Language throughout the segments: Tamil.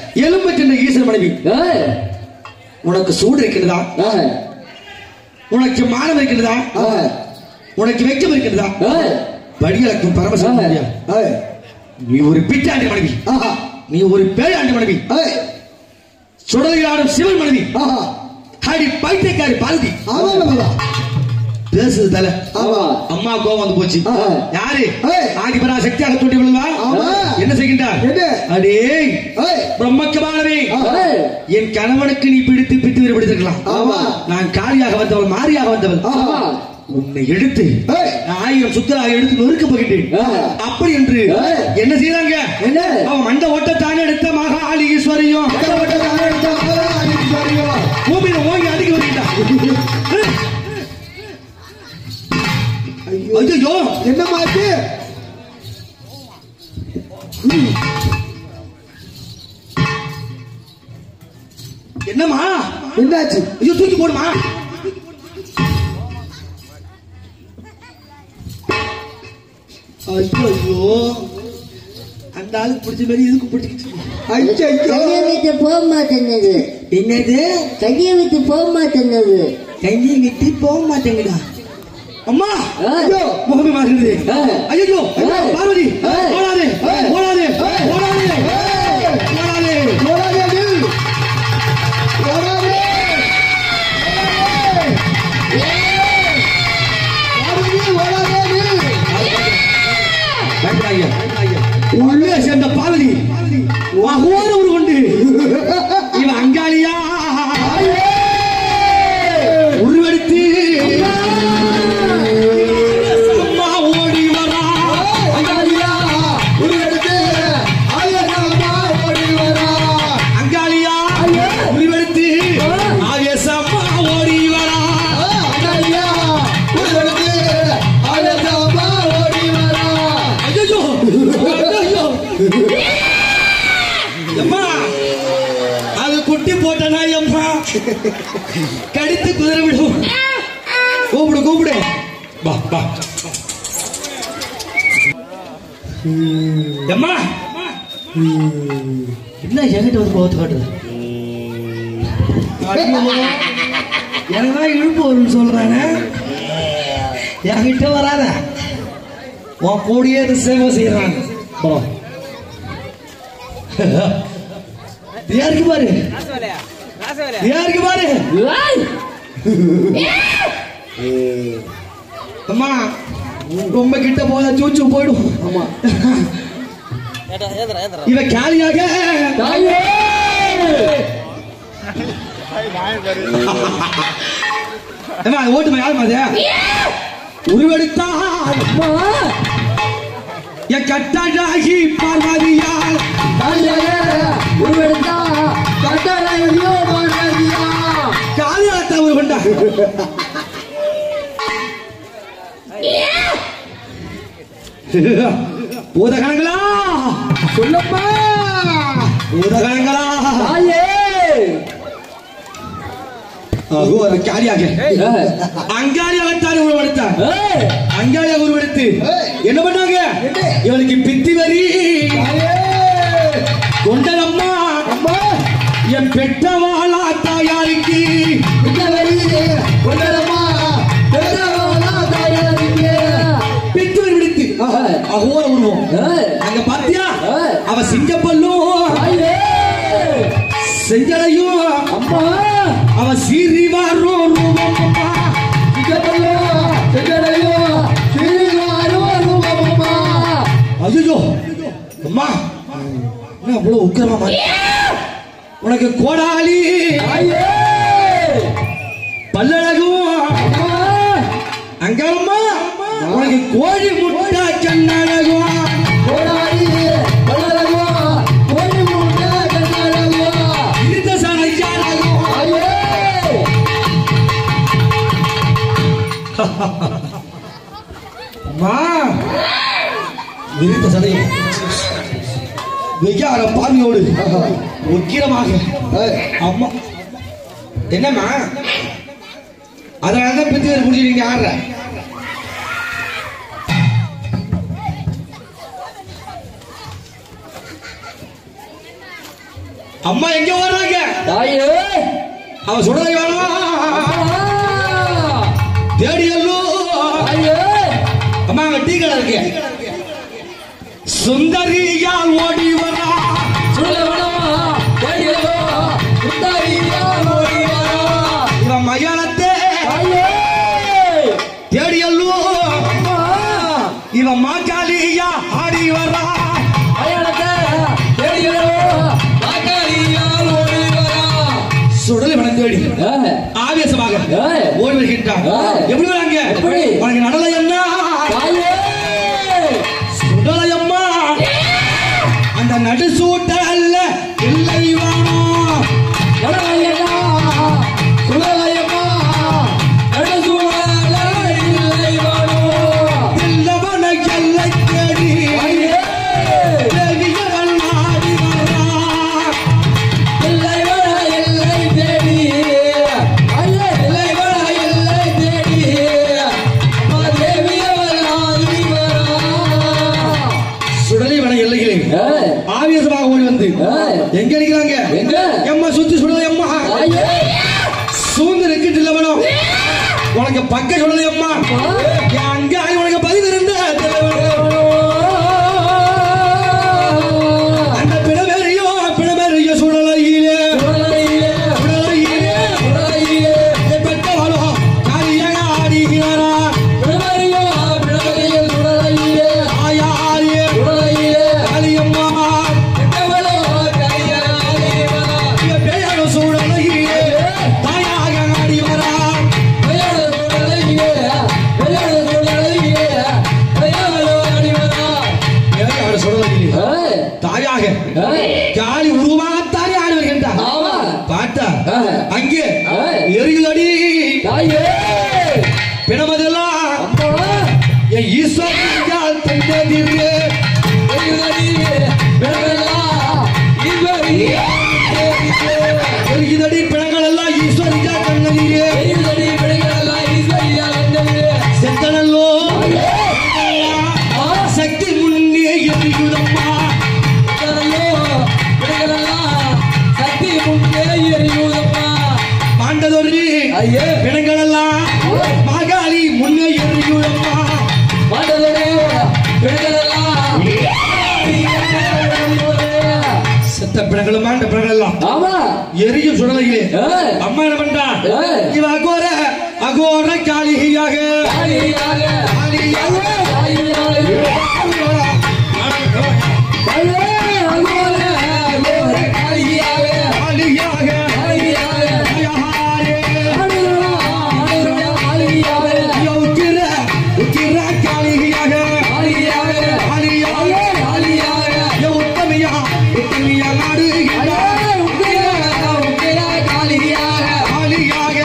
எலும்பு தின்ற ஈசன் மனைவி ஏய், உனக்கு சூடு இருக்கிறதா ஏய், உனக்கு மானம் இருக்கிறதா ஏய், உனக்கு வெக்கம் இருக்கிறதா ஏய், படியளக்கும் பரமசிவம் ஏய், நீ ஒரு பிட்டாண்டி மனைவி ஆஹா, நீ ஒரு பேயாண்டி மனைவி ஏய், சுடலையாடும் சிவன் மனைவி ஆஹா, அடி பைத்தியக்காரி பாரதி ஆமா, ஆமா, பேசுது தல ஆமா. அம்மா கோவம் வந்து போச்சு ஆ. யாரு ஏய். ஆதிபரா சக்தியாக தூண்டி விழுவா ஆமா. என்ன செய்கின்றார் என்ன? அடே ஏய், பிரம்மக்கமானவே ஏய், என் கணவனுக்கு நீ பிடித்து பித்து வீடு பிடித்திருக்கலாம் ஆமா. நான் காளியாக வந்தவள் மாரியாக வந்தவள் ஆமா. உன்னை எடுத்து ஏய், ஆயிரம் சுத்தராக எடுத்து நொறுக்க போகிட்டேன் ஆ. அப்படி என்று ஏய். என்ன செய்யறாங்க என்ன? அவன் மண்ட ஓட்டத்தானே எடுத்த மகாளி ஈஸ்வரியும் கட்டப்பட்ட காலம் எடுத்த அப்பதான் அடிச்சு சரியும். பூமியில ஓங்கி அடிக்க வருகின்றான் ஐயோ, ஐயோ என்னம்மா ஆச்சு? என்னம்மா என்னாச்சு ஐயோ தூக்கி போடுமா ஐயோ ஐயோ அந்த ஆளுக்கு பிடிச்ச மாதிரி இதுக்கு பிடிச்சிச்சு ஐயோ கையை விட்டு போக மாட்டேங்குது என்னது கையை விட்டு போக மாட்டேங்குது கையை விட்டு போக மாட்டேங்குதா அம்மா ஐயோ முகமே மாறுது ஏய். ஐயோ ஏய். பார்வதி ஏய். ஓடாதே ஏய். ஓடாதே ஏய். ஓடாதே ஏய். ஓடாதே ஓடாதே நில். ஓடாதே. ஓடாதே, ஓடாதே நில். பயப்படாதீங்க. உள்ளே சேர்ந்த பார்வதி அகோர ஒரு கொண்டு இவன் அங்காளியா உருவெடுத்து அம்மா ஓடி வரா அங்காளியா, உருவெடுத்து, ஆயனம்மா ஓடி வரா. அங்காளியா உருவெடுத்து ஆவேசம்மா ஓடி வரா அங்காளியா, உருவெடுத்து, ஆயனம்மா ஓடி வரா. ஐயோ ஐயோ அம்மா அது குட்டி போட்ட நாய் அம்மா கடித்து குதிரை விடும் கூப்பிடு கூப்பிடு வா வா அம்மா என்ன என்கிட்ட வந்து போகத்து காட்டுது எனக்குதான் இழுப்பு வரும்னு சொல்றானே என்கிட்ட வராத உன் கூடயே இது சேவை செய்யறாங்க போ யாருக்கு பாரு யாருக்கு பாரு அம்மா ரொம்ப கிட்ட போத சூச்சு போயிடும் ஆமா. இவ காலியாக தாயே! அம்மா அது ஓட்டுமா யாருமா அது உருவெடுத்தா அம்மா! என் கட்டாகி பார்வதியால் தாயே! உருவெடுத்தா, கட்டளையோ பார்வதியா. காலியாத்த ஒரு கொண்டா பூதகணங்களா சொல்லப்பா பூதகணங்களா தாயே! ஒரு காலியாக ஏய், அங்காளியாகத்தான் உருவெடுத்தார் ஏய், அங்காளியாக உருவெடுத்து ஏய். என்ன பண்ணாங்க என்ன? இவனுக்கு பித்தி வரி தாயே! கொண்டதம்மா அம்மா! என் பெற்றவாளா தாயாருக்கு இந்த வழியிலே கொண்டதம்மா, பெற்றவளா தாயாருக்கு. பித்து வரி விடுத்து ஏய், அகோர உருவம் ஏய், அங்க பாத்தியா ஏய். அவ சிங்கப்பல்லும் தாயே! செஞ்சலையும் அம்மா! அவ சீறி வாரும் ரூபம் அம்மா. சிங்கப்பல்லோ, செங்கடையோ, சிறுவாரோ ரூபமம்மா. ஐயோ அம்மா என்ன அவ்வளவு உக்கிரமா மாறி உனக்கு கோடாலி தாயே! பல்லழகும் அம்மா! அங்கம்மா உனக்கு கோழி முட்டை கண்ணழகும் கோடாரி, வளரவோ, கோழி முட்டை கண்ணழகோ. இருந்த சனையாழகும் தாயே! அம்மா விரித்த சடையும் வெய்யார பாவியோடு உக்கிரமாக அம்மா என்னம்மா அதனால தான் பித்து பிடிச்சி நீங்க ஆடுற அம்மா எங்க வர்றாங்க தாயே அவன் சுடலை வேணும் தேடி எல்லோ தாயே அம்மா அங்க டீ கடை இருக்கு சுந்தரியால் ஓடி வரா சுடலவனா தேடியதோ சுந்தரியா ஓடி வரா இவன் மயானத்தே தாயே தேடி எல்லோ அம்மா இவன் மாக்காளியா ஆடி வரா அயனத்தை தேடியதோ மாக்காளியால் ஓடி வரா சுடலை வனம் தேடி ஏய், ஆவேசமாக ஏய், ஓடி வருகின்றான் ஏய். எப்படி வராங்க எப்படி? உனக்கு நடலை என்ன தாயே சுடலை அம்மா அந்த நடு சூட்ட அல்ல இல்லை வேணும் நடலையனா சுடலையம்மா நடுசூழல இல்லை வானோ இல்லவன எல்லை தேடி தாயே தேவியவள் ஆடி வரா எல்லை வர எல்லை தேடி ஐயே எல்லை வர எல்லை தேடி அம்மா தேவியவள் ஆதி வரா சுடலை வன எல்லைகளே ஏய், ஆவேசமாக ஓடி வந்து ஏய், எங்க நிக்கிறாங்க எங்க? எம்மா சுத்தி சுடலை அம்மா ஐயே, சூழ்ந்து நிக்கிட்டு இல்லவனோ உனக்கு பக்க சுடலை அம்மா அங்க உனக்கு பதில் இருந்த அந்த பிணமேறியோ பிணமேறிய சுடலையிலே சுடலையிலே, சுடலையிலே சுடலையிலே, பெற்றவளோ காரியாக ஆடுகிறாரா பிணவரையோ, பிணவரையில் சுடலையிலே, ஆயாரியே சுடலையிலே, காளியம்மா பெற்றவளோ கையாலே வரா. பேயாரோ சுடலையிலே தாயாக ஆடி வரா கையாலே சுடலையிலே, கையாலே சுடலையிலே, கையாலே ஆடி வரா. பேயாரோ சுடலையிலே ஏய், தாயாக ஏய், காளி உருவமாகத்தானே ஆடி வருகின்றார் ஆமா. பார்த்தா ஏய், அங்கே ஏய், எரியுதடி தாயே, பிணமதெல்லாம் அம்மா, என் ஈஸ்வரியால் தந்ததிரு எரியுதடி, பிணமெல்லாம் ஈஸ்வரியே தேடிக்கோ. எரியுதடி பிணங்கள் எல்லாம் ஈஸ்வரியா தந்ததிரு எரியுதடி, பிணங்களெல்லாம் ஈஸ்வரியா வந்தது. செத்தனல்லோ தாயே, ஆ, சக்தி முன்னே எரியுதம்மா பிணங்களோ, பிணங்களெல்லாம் சக்தி முன்னே எரியுதம்மா. மாண்டதொரு ஐயே, பிணங்கள் எல்லாம் மாகாளி முன்னே எரியுதம்மா மாண்டதோடே, பிணங்களெல்லாம் எரியுதே. செத்த பிணங்களும் மாண்ட பிணங்கள் எல்லாம் ஆமா எரியும் சுடலையிலே ஏய், அம்மா என்ன பண்றா ஏய். இவ அகோர அகோர காளியாக தாயாக, காளியாக தாயாக, தாயே, அங்கோலே, அங்கோலே, காளியாக, காளியாக காளியாக, காளியாரே. ஆடுகிறா, ஆடுகிறா, காளியாக, ஐயோ, உக்கிர உக்கிர காளியாக காளியாக, காளியாக காளியாக, ஐயோ, உத்தமியா உத்தமியா நாடுகிறார் ஐயே, உக்கிர, உக்கிர, காளியாக, காளியாக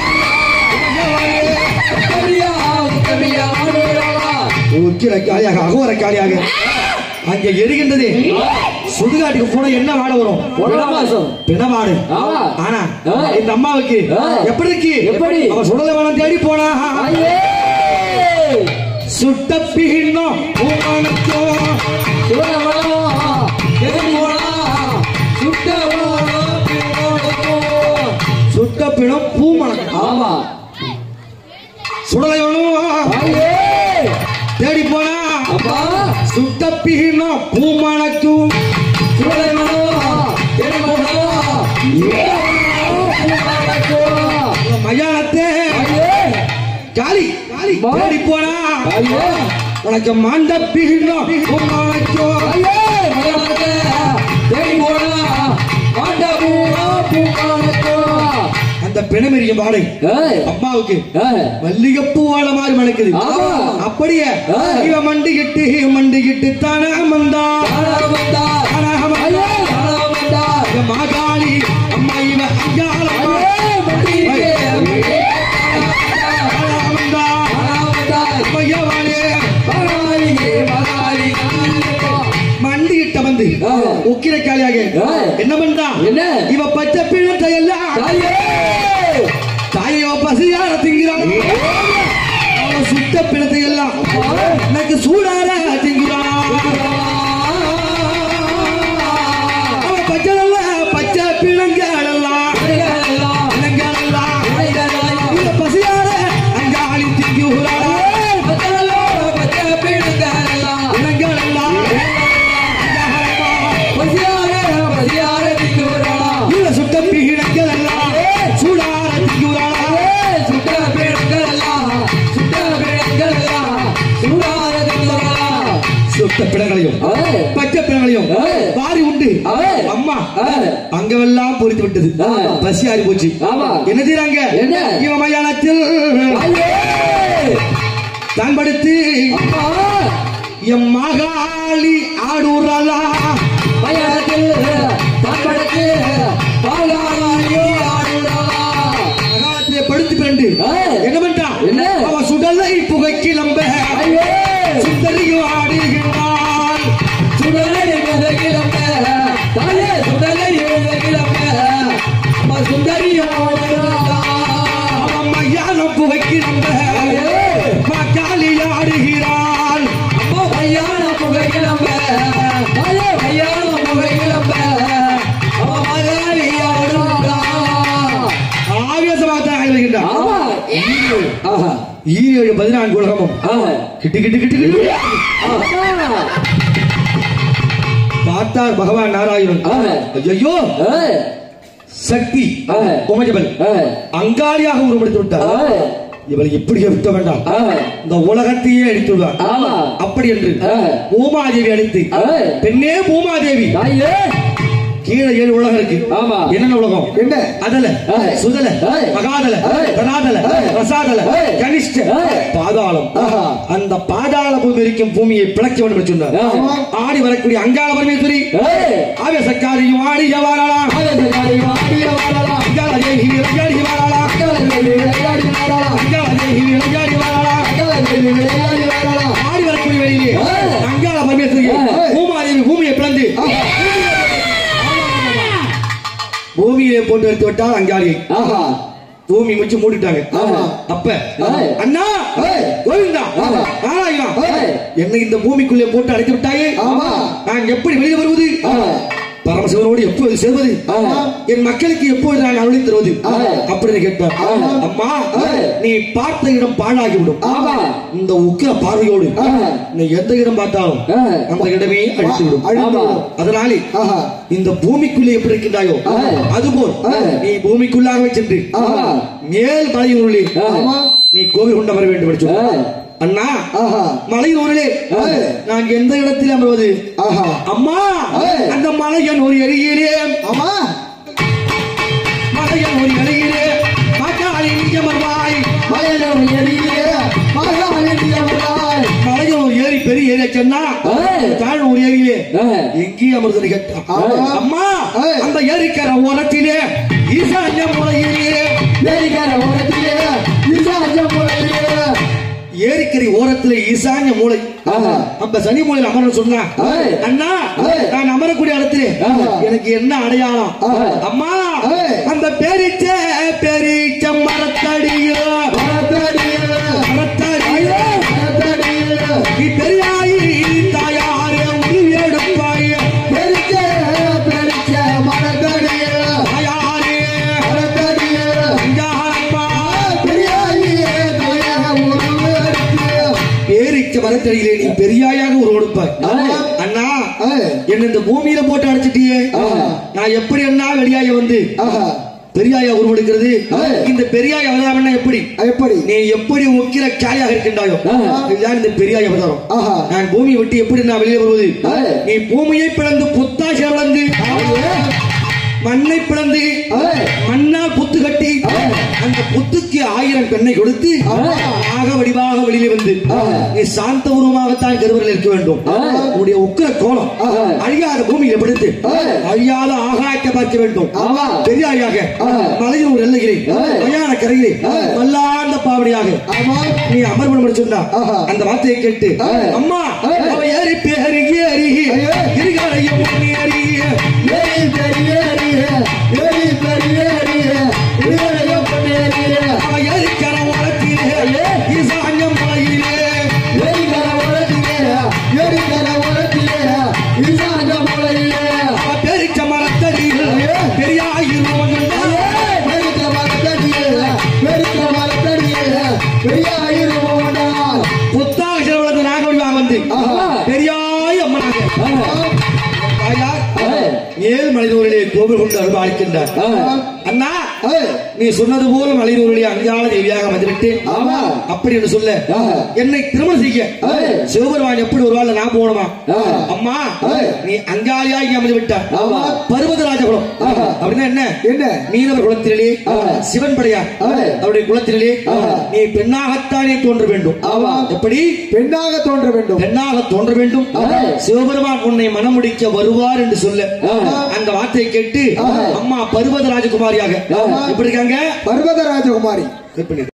உத்தமியா, உத்தமியா, ஆடுகிறா. உக்கிர காளியாக அகோர காளியாக அங்கே எரிகின்றது சுடுகாட்டுக்கு போன என்ன வாட வரும் பொருள மாசம். பிணவாடு ஆமா. ஆனா ஆ. இந்த அம்மாவுக்கு ஆ. எப்படி இருக்கு எப்படி? அவன் சுடலை வனம் தேடி போனா ஐயே, சுட்ட பின்னம் பூமானத்தோ சிவனவனோ, திருமோனா, சுட்டவனோ, திருமோனோ. சுட்ட பிணம் பூமணக்கம் ஆமா சுடலை வனம் ஐயே, தேடி போனா அப்பா, சுட்ட பின்னம் பூமணக்கும் சிவனவனோ, திருமோனோ, திருமோனோ. மயானத்தே ஐயே, காளி காளி மா. தேடி போனா ஐயே, உனக்கு மாண்ட பின்னம் பூமணக்கும் ஐயே, மகனே, தேடி போனா, மாண்டபூரா பூக்கானத்தோ. அந்த பிணமெறிய வாடை ஏய், அம்மாவுக்கு ஏய், மல்லிகைப்பூ வாழ மாதிரி மணக்குது ஆமா. அப்படியே ஆ. இவ மண்டிக்கிட்டு மண்டிக்கிட்டு தானே வந்தா காணாமந்தா, தானே வந்தா. ஐயே, காணாமந்தா. இவ மாகாளி அம்மா இவ ஐயாளம்மா. ஐயே, மண்டியிலே, தானே வந்தா. காணாமந்தா. ஐயவாளே. மகாலியே, மகாலி, காணாமந்தா. மண்டிக்கிட்ட வந்து ஆ. உக்கிர காளியாக ஆ. என்ன பண்றா என்ன? இவ பச்சை பிள்ளத்தை எல்லாம் தாயே, தாயோ பசியார திங்கிறான் அவ சுட்ட பிணத்தை எல்லாம் எனக்கு சூடார திங்கிறான் அவ பச்சை சுத்த பிணங்களையும் ஏய். பச்சை பிணங்களையும் ஏய். வாரி உண்டு ஏய். அம்மா ஏய். அங்கவெல்லாம் பொறித்து விட்டது ஆ. பசி ஆறி போச்சு ஆமா. என்ன செய்யறாங்க என்ன? இவன் மயானத்தில் ஐயே! தான் படுத்து அம்மா! எம் மகாளி ஆடுறலா மயானத்தில் தம்படத்து பாலாயோ ஆடுடா. மகாலத்திலே படுத்து பிறண்டு ஏய். என்ன பண்ணிட்டான் என்ன? அவன் சுடலை புகைக்கு நம்ப ஐயே! சுந்தரியும் ஆடுகிறான் சுடலை எழுத கிளம்ப, தாயே சுடலை எழுத கிளம்ப, அம்மா சுந்தரியோ ஆடுடா. அவன் மயானம் புகைக்கு நம்ப ஐயே! மகாளி ஆடுகிறான் அம்மா பையான புகை கிளம்ப, தாயே பையான புகை கிளம்ப, அம்மா மகாளி ஆடுடா. ஆவேசமாக தான் ஆடுகின்றான் ஆமா. ஆஹா. ஈரேழு பதினான்கு உலகமும் ஆஹா. கிட்டு கிட்டு கிட்டு கிட்டு ஆஹா. பார்த்தார் பகவான் நாராயணன் ஆஹா. ஐயோ ஏய். சக்தி ஆஹா. உமஜபல் ஏய். அங்காளியாக உருவெடுத்து விட்டார் ஏய். இவளை எப்படி விட்ட வேண்டாம் ஆஹா. இந்த உலகத்தையே அடித்து விடுவார் ஆமா. அப்படி என்று ஆஹா. பூமாதேவி அடித்து ஏய். பெண்ணே பூமாதேவி தாயே. கீழே ஏழு உலகம் இருக்கு ஆமா. என்னென்ன உலகம் என்ன? அதல ஏய். சுதல ஏய். மகாதல ஏய். தனாதல ஏய். ரசாதல ஏய். கனிஷ்ட ஏய். பாதாளம் ஆஹா. அந்த பாதாள பூமி இருக்கும் பூமியை பிளக்க வேண்டும் என்று சொன்னார் ஆமா. ஆடி வரக்கூடிய அங்காள பரமேஸ்வரி ஏய். ஆவேசக்காரியும் ஆடிய வாழலாம் ஆவேசக்காரி ஆடிய வாழலாம். அங்காள தேவி விளையாடி வாழலாம் அக்காலங்களில் விளையாடி வாழலாம். அங்காள தேவி விளையாடி வாழலாம் அக்காலங்களில் விளையாடி வாழலாம். ஆடி வரக்கூடிய வழியிலே ஏய். அங்காள பரமேஸ்வரி ஏய். பூமாதேவி பூமியை பிளந்து பூமியிலே போட்டு எடுத்து விட்டால் அங்காளியை ஆஹா. பூமி முச்சு மூடிட்டாங்க ஆமா. அப்ப ஏய். அண்ணா ஏய். கோவிந்தா ஆமா. நாராயணா ஏய். என்னை இந்த பூமிக்குள்ளே போட்டு அடைத்து விட்டாயே ஆமா. நான் எப்படி வெளியே வருவது ஆஹா. பரமசிவனோடு எப்போது சேர்வது ஆமா. என் மக்களுக்கு எப்போது நான் அருளி தருவது ஆமா. அப்படின்னு கேட்டார் ஆமா. அம்மா ஏய். நீ பார்த்த இடம் பாழாகி விடும் ஆமா. இந்த உக்கிர பார்வையோடு ஆமா. நீ எந்த இடம் பார்த்தாலும் ஆஹா. அந்த இடமே அழித்து விடும் ஆமா. அதனாலே ஆஹா. இந்த பூமிக்குள்ளே எப்படி இருக்கின்றாயோ ஆஹா. அதுபோல் ஆஹா. நீ பூமிக்குள்ளாகவே சென்று ஆஹா. மேல் மலையூரிலே ஆமா. நீ கோவில் கொண்டு வர வேண்டும் என்று சொன்னார். ஏய். அண்ணா ஆஹா. மலையூரிலே ஏய். நான் எந்த இடத்தில் அமர்வது ஆஹா. அம்மா ஏய். அந்த மலையன் ஒரு எரியிலே ஆமா. மலையன் ஒரு எரியிலே மக்காளி நீங்க மறுவாய் மலையனூர் ஏரியிலே மகாலிங்க வந்தாய். மலையன் ஒரு ஏரி பெரிய ஏரியா சொன்னா ஏய். தாழ் ஒரு ஏரியிலே ஏய். எங்கேயும் அமர்ந்து கேட்டான் ஆமா. அம்மா ஏய். அந்த ஏரிக்கரை ஓரத்திலே ஈசான்ய முறையிலே ஏரிக்கர ஓரத்திலே விசாஜ முறையிலே ஏரிக்கரை ஓரத்திலே ஈசான்ய மூளை ஆஹா. அந்த சனி மூலையில் அமரன்னு சொன்னா ஏய். அண்ணா ஏய். நான் அமரக்கூடிய இடத்திலே ஆஹா. எனக்கு என்ன அடையாளம் ஆஹா. அம்மா ஏய். அந்த பெரிச்ச பெரிச்ச மரத்தடியோ மரத்தடியே மரத்தடியோ மரத்தடியே நீ பெரியாயி தாயாரே உருவி எடுப்பாய் பெருச்ச பெருச்ச மரத்தடியே தாயாரே மரத்தடியே அஞ்சாரப்பா பெரியாயே பெரிய உருவெடுத்து பேரிச்ச மரத்தடியிலே நீ பெரியாயாக ஒரு கொடுப்பாய் ஆமா. அண்ணா ஏய். என்ன இந்த பூமியில போட்டு அடைச்சிட்டியே ஆஹா. நான் எப்படி அண்ணா வெளியாய வந்து ஆஹா. பெரியாய உருவெடுக்கிறது ஏய். இந்த பெரியாய் அவதாரம்னா எப்படி எப்படி நீ எப்படி உக்கிர காயாக இருக்கின்றாயோ ஆஹா. இதுதான் இந்த பெரியாய் அவதாரம் ஆஹா. நான் பூமியை விட்டு எப்படி நான் வெளியே வருவது ஏய். நீ பூமியை பிளந்து புத்தாசை பிளந்து ஆயே. மண்ணை பிளந்து ஏய். மண்ணால் புத்து கட்டி ஏய். அந்த புத்துக்கு ஆயிரம் பெண்ணை கொடுத்து ஆமா. ஆக வடிவாக வெளியிலே வந்து ஆமா. நீ சாந்த உருவமாகத்தான் கருவறையில் இருக்க வேண்டும் ஆமா. உன்னுடைய உக்கிர கோலம் ஆமா. அழியாத பூமியில படுத்து ஆமா. அழியாத ஆகாயத்தை பார்க்க வேண்டும் ஆமா. பெரியாயாக ஆமா. மலையூர் எல்லையிலே ஆமா. மயான கரையிலே ஆமா. மல்லாந்த பாவடியாக ஆமா நீ அமர்வனம் சொன்னா ஆஹா. அந்த வார்த்தையை கேட்டு ஆமா. அம்மா ஆமா. அவ ஏறி பேரி ஏறி ஐயோ. இருகாலையும் முன்னேறி ஏரி பெரியேறிய ஏரி பெரியேறிய இளைய பொன்னேறிய அவ ஏறிக்கர ஓரத்திலே ஈசான்ய மலையிலே ஏரிக்கர ஓரத்திலே ஏரிக்கர ஓரத்திலே இசாஞ்ச முளையிலே அவ பெரிச்ச மரத்தடியில் ஐயோ. பெரியாயிரம் பெருத்த மரத்தடியே பெருத்த மரத்தடியே பெரியாயிருமோடா புத்தாக செலவழந்து நாகவடிவாக வந்து ஆஹா. பெரியாய் அம்மனாக தாயார் ஏழு மனிதர்களிலே கோவில் கொண்டு அருள் அளிக்கின்றார் அண்ணா ஏய், நீ சொன்னது போல மலையூருடைய அஞ்சால தேவியாக வந்துவிட்டு ஆமா. அப்படி என்று சொல்ல ஆஹா. என்னை திருமணம் செய்ய ஏய். சிவபெருமான் எப்படி ஒரு வாழ் நான் போகணுமா ஆஹா. அம்மா ஏய். நீ அங்காளியாகி அமைந்து விட்ட ஆமா. பர்வதராஜ குலம் ஆஹா. அப்படின்னா என்ன என்ன மீனவர் குலத்திலே ஆஹா. சிவன் படையா ஏய். அவருடைய குலத்திலே ஆஹா. நீ பெண்ணாகத்தானே தோன்ற வேண்டும் ஆமா. எப்படி பெண்ணாக தோன்ற வேண்டும் பெண்ணாக தோன்ற வேண்டும் ஆஹா. சிவபெருமான் உன்னை மனமுடிக்க வருவார் என்று சொல்ல ஆஹா. அந்த வார்த்தையை கேட்டு ஆஹா. அம்மா பர்வத ராஜகுமாரியாக ஆஹா. எப்படி இருக்காங்க பர்வத ராஜகுமாரி கற்பனை